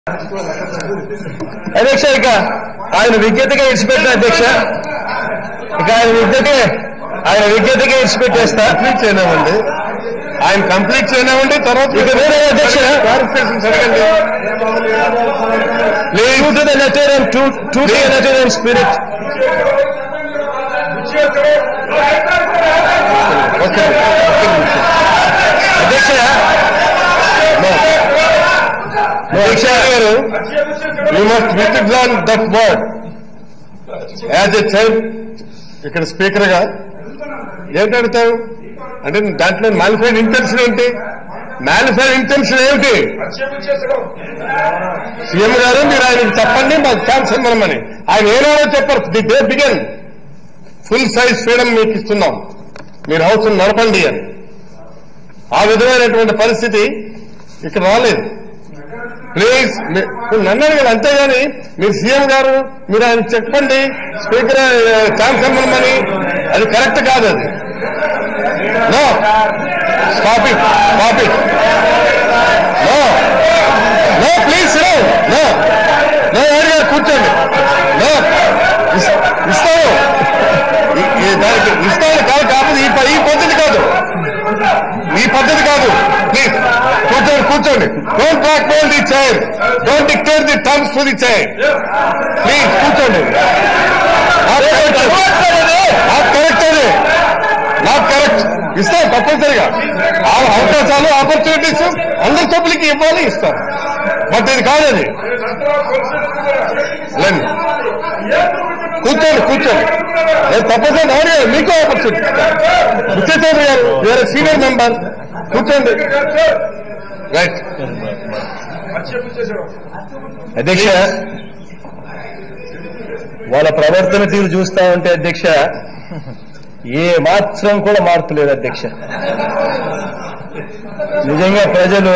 అధ్యక్ష ఇక ఆయన విజ్ఞతగా ఇడిచిపెట్టిన అధ్యక్ష ఇక ఆయన విజ్ఞతే ఆయన విజ్ఞతగా ఇడిచిపెట్టేస్తా కంప్లీట్ చేయనామండి ఆయన కంప్లీట్ చేయనామండి తర్వాత ఇక వేరే అధ్యక్ష క్లారిఫికేషన్స్ అడగండి true to the letter and true, true to the letter and spirit. Okay అధ్యక్ష అధ్యక్ష గారు you must withdraw that word as a child ఇక్కడ స్పీకర్ గా ఏంటి అడుగుతావు అంటే దాంట్లో మాలిఫైడ్ ఇంటెన్షన్ ఏంటి మాలిఫైడ్ ఇంటెన్షన్ ఏమిటి సీఎం గారు మీరు ఆయనకి చెప్పండి మాకు ఛాన్స్ ఇవ్వమని ఆయన ఏనాడో చెప్పరు the day began full size freedom మీకు ఇస్తున్నాం మీరు హౌస్ నడపండి అని ఆ విధమైనటువంటి పరిస్థితి ఇక్కడ రాలేదు ప్లీజ్ మీ- మీరు నన్నారు కదా అంతేగాని మీరు సీఎం గారు మీరు ఆయన చెప్పండి స్పీకర్ ఛాన్స్ ఇవ్వమని అది కరెక్ట్ కాదు అది no stop it stop it no no please no no no ఎవరు గారు కూర్చోండి నో ఇస్- ఇస్తాను ఈ- ఈ దానికి ఇస్తాను కాదు కాకపోతే ఈ ప- ఈ పద్ధతి కాదు ఈ పద్ధతి కాదు ప్లీజ్ కూర్చోండి కూర్చోండి don't blackmail the chair don't dictate the terms to the chair please కూర్చోండి నాట్ కరెక్ట్ అది నాట్ కరెక్ట్ ఇస్తాం తప్పనిసరిగా ఆ అవకాశాలు ఆపర్చునిటీస్ అందరి సభ్యులకి ఇవ్వాలి ఇస్తాం బట్ ఇది కాదు అది లేండి కూర్చోండి కూర్చోండి నేను తప్పనిసరి ఎవరు మీకు ఆపర్చునిటీ ముఖ్యమంత్రి గారు వేరే సీనియర్ మెంబర్ కూర్చోండి రైట్ అధ్యక్ష వాళ్ళ ప్రవర్తన తీరు చూస్తా ఉంటే అధ్యక్ష ఏ మాత్రం కూడా మారుతలేదు అధ్యక్ష నిజంగా ప్రజలు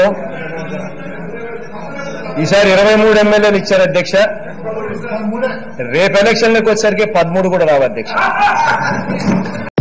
ఈసారి ఇరవై మూడు ఎమ్మెల్యేలు ఇచ్చారు అధ్యక్ష రేపు ఎలక్షన్లకు వచ్చేసరికి పదమూడు కూడా రావు అధ్యక్ష